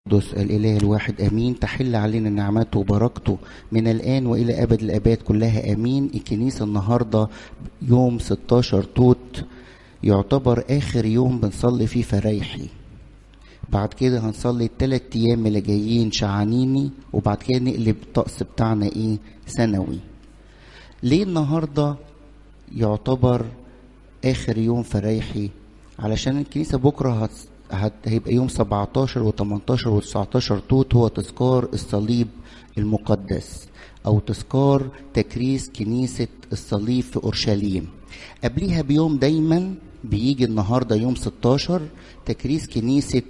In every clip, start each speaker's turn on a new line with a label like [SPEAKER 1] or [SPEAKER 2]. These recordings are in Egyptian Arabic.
[SPEAKER 1] القدس الإله الواحد آمين تحل علينا نعمته وبركته من الآن وإلى أبد الآباد كلها آمين الكنيسة النهاردة يوم 16 توت يعتبر آخر يوم بنصلي فيه فريحي بعد كده هنصلي الثلاث أيام اللي جايين شعانيني وبعد كده نقلب الطقس بتاعنا إيه سنوي ليه النهاردة يعتبر آخر يوم فريحي علشان الكنيسة بكرة هت... هت... هيبقى يوم 17 و18 و19 توت هو تذكار الصليب المقدس أو تذكار تكريس كنيسة الصليب في أورشليم قبليها بيوم دايما بيجي النهاردة يوم 16 تكريس كنيسة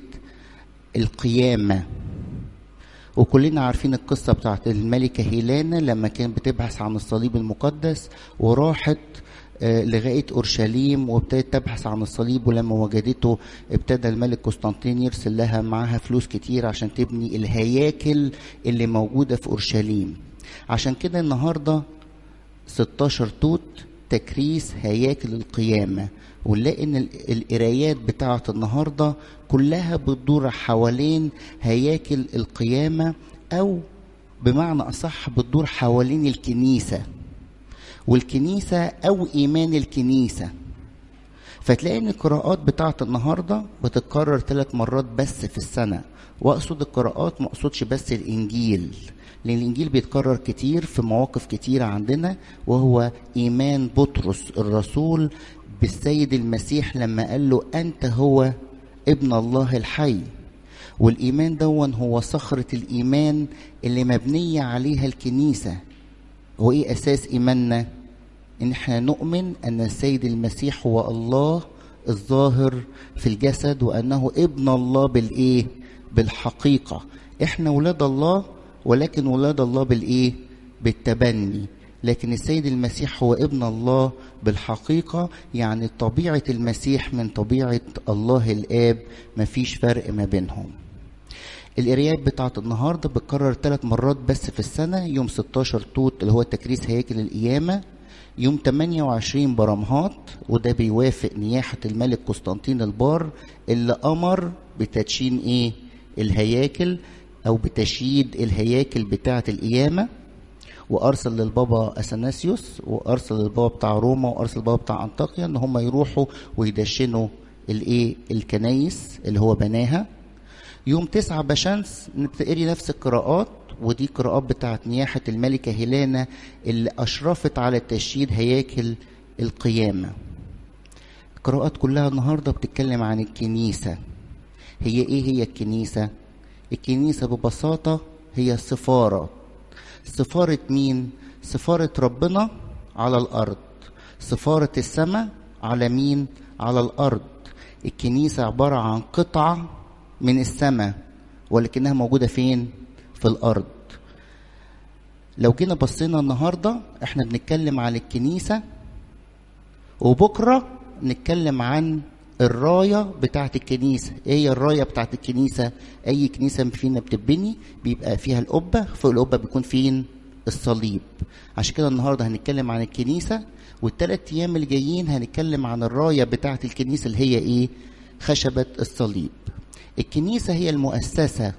[SPEAKER 1] القيامة وكلنا عارفين القصة بتاعت الملكة هيلانا لما كانت بتبحث عن الصليب المقدس وراحت لغاية أورشليم وابتدت تبحث عن الصليب ولما وجدته ابتدى الملك قسطنطين يرسل لها معاها فلوس كتير عشان تبني الهياكل اللي موجودة في أورشليم عشان كده النهاردة 16 توت تكريس هياكل القيامة ونلاقي ان القرايات بتاعة النهاردة كلها بتدور حوالين هياكل القيامة او بمعنى اصح بتدور حوالين الكنيسة والكنيسة او ايمان الكنيسة فتلاقي ان القراءات بتاعة النهاردة بتتكرر ثلاث مرات بس في السنة واقصد القراءات ما اقصدش بس الانجيل لان الانجيل بيتكرر كتير في مواقف كتيرة عندنا وهو ايمان بطرس الرسول بالسيد المسيح لما قال له انت هو ابن الله الحي والايمان دون هو صخرة الايمان اللي مبنية عليها الكنيسة هو ايه اساس ايماننا ان احنا نؤمن ان السيد المسيح هو الله الظاهر في الجسد وانه ابن الله بالايه بالحقيقة احنا ولاد الله ولكن ولاد الله بالايه بالتبني لكن السيد المسيح هو ابن الله بالحقيقة يعني طبيعة المسيح من طبيعة الله الآب مفيش فرق ما بينهم القرايات بتاعت النهاردة بتكرر ثلاث مرات بس في السنة يوم 16 توت اللي هو تكريس هياكل القيامة يوم 28 برمهات وده بيوافق نياحة الملك قسطنطين البار اللي أمر بتدشين إيه الهياكل أو بتشييد الهياكل بتاعة القيامة وارسل للبابا اثناسيوس وارسل للبابا بتاع روما وارسل للبابا بتاع انطاكيا ان هم يروحوا ويدشنوا الايه الكنايس اللي هو بناها يوم تسعة بشمس نقري نفس القراءات ودي قراءات بتاعت نياحة الملكة هيلانا اللي أشرفت على تشييد هياكل القيامة القراءات كلها النهاردة بتتكلم عن الكنيسة هي إيه هي الكنيسة؟ الكنيسة ببساطة هي السفارة سفارة مين؟ سفارة ربنا على الأرض سفارة السماء على مين؟ على الأرض الكنيسة عبارة عن قطعة من السماء ولكنها موجودة فين؟ في الأرض لو جينا بصينا النهاردة احنا بنتكلم عن الكنيسة وبكرة نتكلم عن الراية بتاعت الكنيسة ايه هي الراية بتاعت الكنيسة اي كنيسة فينا بتبني بيبقى فيها القبة فوق القبة بيكون فين الصليب عشان كده النهاردة هنتكلم عن الكنيسة والثلاث ايام اللي جايين هنتكلم عن الراية بتاعت الكنيسة اللي هي ايه خشبة الصليب الكنيسة هي المؤسسة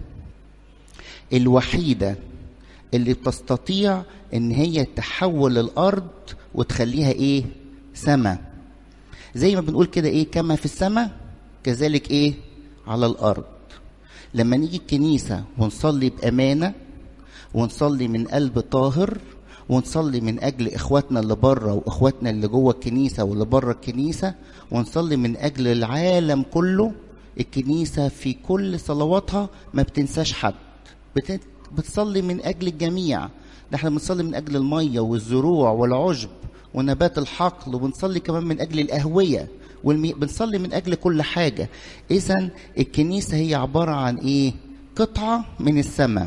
[SPEAKER 1] الوحيدة اللي بتستطيع ان هي تحول الارض وتخليها ايه سماء زي ما بنقول كده ايه كما في السماء كذلك ايه على الارض لما نيجي الكنيسة ونصلي بأمانة ونصلي من قلب طاهر ونصلي من أجل إخواتنا اللي بره وإخواتنا اللي جوه الكنيسة واللي بره الكنيسة ونصلي من أجل العالم كله الكنيسة في كل صلواتها ما بتنساش حد بتصلي من أجل الجميع ده احنا بنصلي من أجل المية والزروع والعشب ونبات الحقل وبنصلي كمان من اجل الاهويه والمي... بنصلي من اجل كل حاجه اذا الكنيسه هي عباره عن ايه قطعه من السماء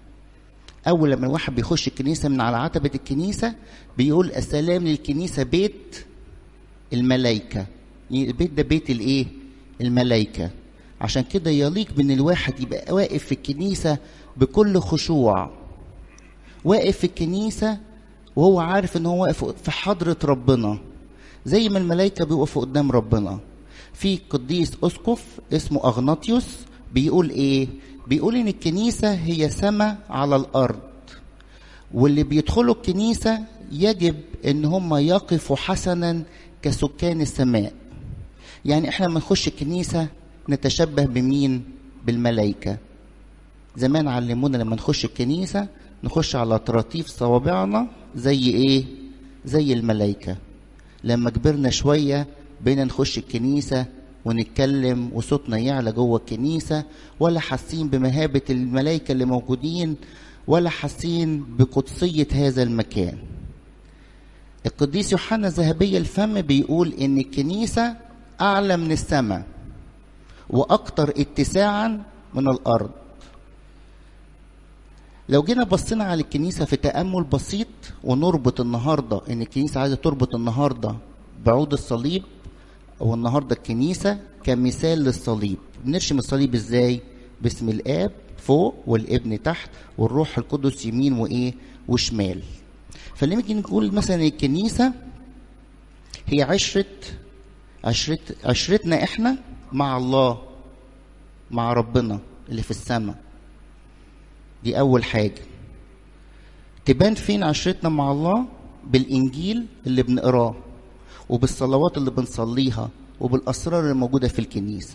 [SPEAKER 1] اول لما الواحد بيخش الكنيسه من على عتبه الكنيسه بيقول السلام للكنيسه بيت الملائكه البيت ده بيت الايه الملائكه عشان كده يليق بان الواحد يبقى واقف في الكنيسه بكل خشوع واقف في الكنيسه وهو عارف ان هو واقف في حضرة ربنا زي ما الملائكة بيقفوا قدام ربنا في قديس اسقف اسمه اغناطيوس بيقول ايه بيقول ان الكنيسة هي سماء على الارض واللي بيدخلوا الكنيسة يجب ان هم يقفوا حسنا كسكان السماء يعني احنا لما نخش الكنيسة نتشبه بمين بالملائكة زمان علمونا لما نخش الكنيسة نخش على طراطيف صوابعنا زي ايه زي الملائكة لما كبرنا شوية بينا نخش الكنيسة ونتكلم وصوتنا يعلى جوه الكنيسة ولا حاسين بمهابة الملائكة اللي موجودين ولا حاسين بقدسية هذا المكان القديس يوحنا ذهبي الفم بيقول ان الكنيسة اعلى من السماء واكثر اتساعا من الارض لو جينا بصينا على الكنيسة في تأمل بسيط ونربط النهاردة إن الكنيسة عايزة تربط النهاردة بعود الصليب أو النهاردة الكنيسة كمثال للصليب بنرشم الصليب إزاي؟ باسم الآب فوق والابن تحت والروح القدس يمين وإيه؟ وشمال فلما نيجي نقول مثلا الكنيسة هي عشرة عشرة عشرتنا إحنا مع الله مع ربنا اللي في السماء دي أول حاجة تبان فين عشرتنا مع الله بالإنجيل اللي بنقراه وبالصلوات اللي بنصليها وبالأسرار اللي موجودة في الكنيسة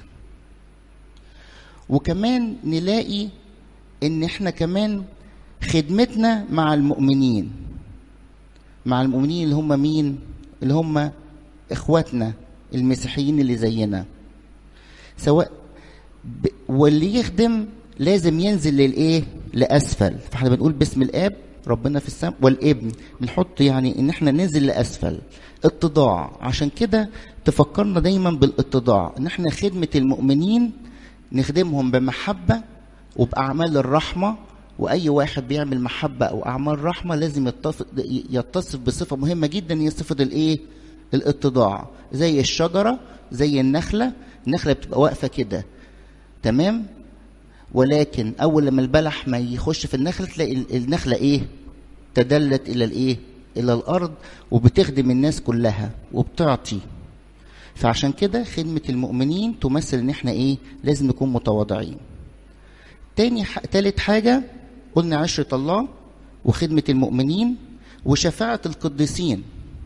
[SPEAKER 1] وكمان نلاقي إن إحنا كمان خدمتنا مع المؤمنين مع المؤمنين اللي هم مين؟ اللي هم إخواتنا المسيحيين اللي زينا سواء ب... واللي يخدم لازم ينزل للايه لاسفل فاحنا بنقول باسم الاب ربنا في السماء والابن بنحط يعني ان احنا ننزل لاسفل اتضاع عشان كده تفكرنا دايما بالاتضاع ان احنا خدمه المؤمنين نخدمهم بمحبه وباعمال الرحمه واي واحد بيعمل محبه او اعمال رحمه لازم يتصف يتصف بصفه مهمه جدا هي صفه الايه الاتضاع زي الشجره زي النخله النخله بتبقى واقفه كده تمام ولكن اول لما البلح ما يخش في النخله تلاقي النخله ايه تدلت الى الايه الى الارض وبتخدم الناس كلها وبتعطي فعشان كده خدمة المؤمنين تمثل ان احنا ايه لازم نكون متواضعين تاني ح... تالت حاجة قلنا عشرة الله وخدمة المؤمنين وشفاعة القديسين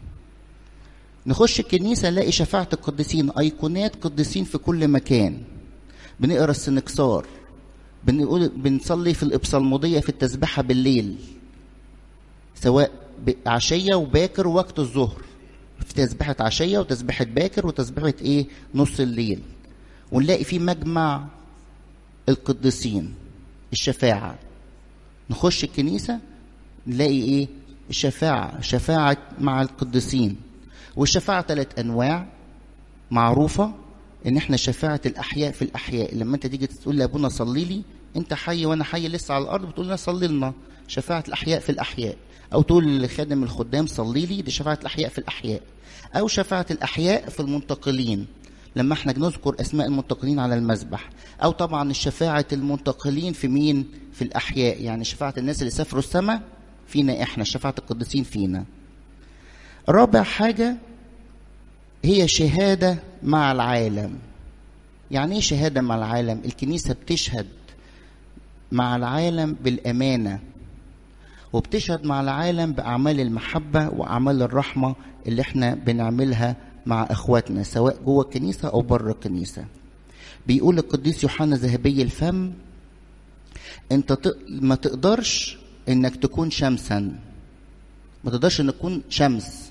[SPEAKER 1] نخش الكنيسة نلاقي شفاعة القديسين أيقونات قديسين في كل مكان بنقرا السنكسار بنقول بنصلي في الإبصالمودية في التسبحة بالليل سواء عشية وباكر ووقت الظهر في تسبحة عشية وتسبحة باكر وتسبحة إيه نص الليل ونلاقي في مجمع القديسين الشفاعة نخش الكنيسة نلاقي إيه الشفاعة شفاعة مع القديسين والشفاعة ثلاث أنواع معروفة ان احنا شفاعة الاحياء في الاحياء لما انت تيجي تقول لابونا صلي لي انت حي وانا حي لسه على الارض بتقول لنا صلي لنا شفاعة الاحياء في الاحياء او تقول لخادم الخدام صلي لي دي شفاعة الاحياء في الاحياء او شفاعة الاحياء في المنتقلين لما احنا نذكر اسماء المنتقلين على المذبح او طبعا الشفاعة المنتقلين في مين في الاحياء يعني شفاعة الناس اللي سافروا السماء فينا احنا شفاعة القديسين فينا رابع حاجة هي شهادة مع العالم يعني ايه شهادة مع العالم الكنيسة بتشهد مع العالم بالأمانة وبتشهد مع العالم بأعمال المحبة وأعمال الرحمة اللي احنا بنعملها مع اخواتنا سواء جوه الكنيسة أو بره الكنيسة بيقول القديس يوحنا ذهبي الفم انت ت... ما تقدرش انك تكون شمسا ما تقدرش انك تكون شمس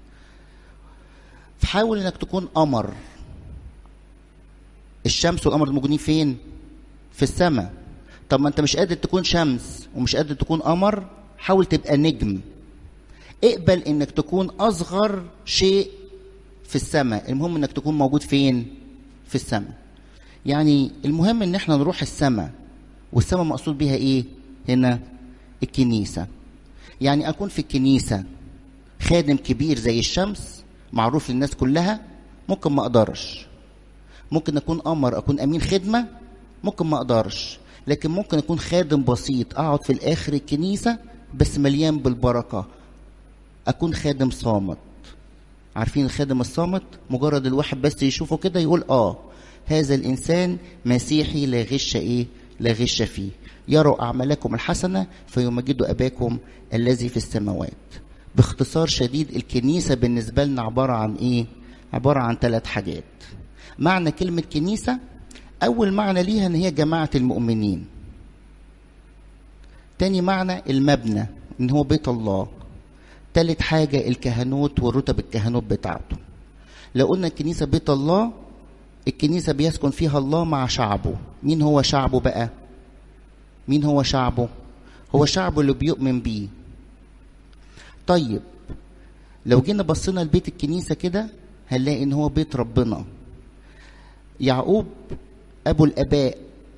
[SPEAKER 1] فحاول انك تكون قمر الشمس والقمر موجودين فين في السماء طب ما انت مش قادر تكون شمس ومش قادر تكون قمر حاول تبقى نجم اقبل انك تكون اصغر شيء في السماء المهم انك تكون موجود فين في السماء يعني المهم ان احنا نروح السماء والسماء مقصود بيها ايه هنا الكنيسة يعني اكون في الكنيسة خادم كبير زي الشمس معروف للناس كلها ممكن ما اقدرش ممكن اكون قمر اكون امين خدمه ممكن ما اقدرش لكن ممكن اكون خادم بسيط اقعد في الاخر الكنيسه بس مليان بالبركه اكون خادم صامت عارفين الخادم الصامت مجرد الواحد بس يشوفه كده يقول اه هذا الانسان مسيحي لا غش ايه لا غش فيه يروا أعمالكم الحسنة فيمجدوا أباكم الذي في السماوات باختصار شديد الكنيسة بالنسبة لنا عبارة عن إيه؟ عبارة عن ثلاث حاجات معنى كلمة كنيسة أول معنى ليها إن هي جماعة المؤمنين تاني معنى المبنى إن هو بيت الله تالت حاجة الكهنوت ورتب الكهنوت بتاعته لو قلنا الكنيسة بيت الله الكنيسة بيسكن فيها الله مع شعبه مين هو شعبه بقى مين هو شعبه هو شعبه اللي بيؤمن بيه طيب لو جينا بصينا لبيت الكنيسة كده هنلاقي ان هو بيت ربنا يعقوب ابو الاباء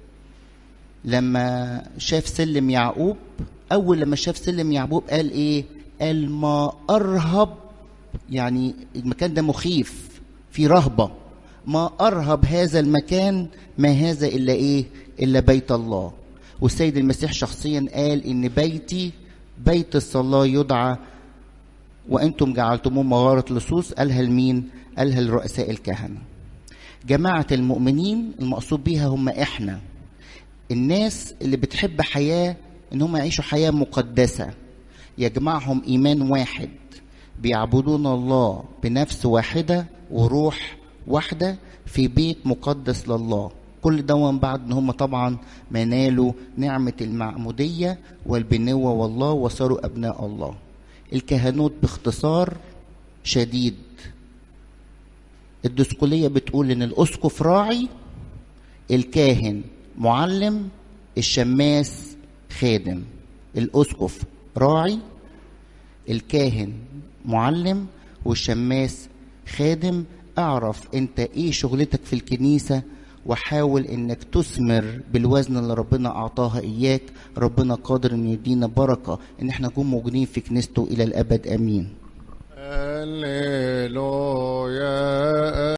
[SPEAKER 1] لما شاف سلم يعقوب اول لما شاف سلم يعقوب قال ايه قال ما ارهب يعني المكان ده مخيف في رهبه ما ارهب هذا المكان ما هذا الا ايه الا بيت الله والسيد المسيح شخصيا قال ان بيتي بيت الصلاه يدعى وانتم جعلتموه مغاره لصوص قالها لمين قالها لرؤساء الكهنه جماعه المؤمنين المقصود بيها هم احنا الناس اللي بتحب حياه ان هم يعيشوا حياه مقدسه يجمعهم ايمان واحد بيعبدون الله بنفس واحده وروح واحده في بيت مقدس لله كل ده بعد ان هم طبعا ما نالوا نعمه المعموديه والبنوه والله وصاروا ابناء الله الكهنوت باختصار شديد الدسقليه بتقول ان الاسقف راعي الكاهن معلم الشماس خادم الاسقف راعي الكاهن معلم والشماس خادم اعرف انت ايه شغلتك في الكنيسه وحاول انك تثمر بالوزن اللي ربنا اعطاها اياك ربنا قادر انه يدينا بركه ان احنا نكون موجودين في كنيسته الى الابد امين
[SPEAKER 2] هللويا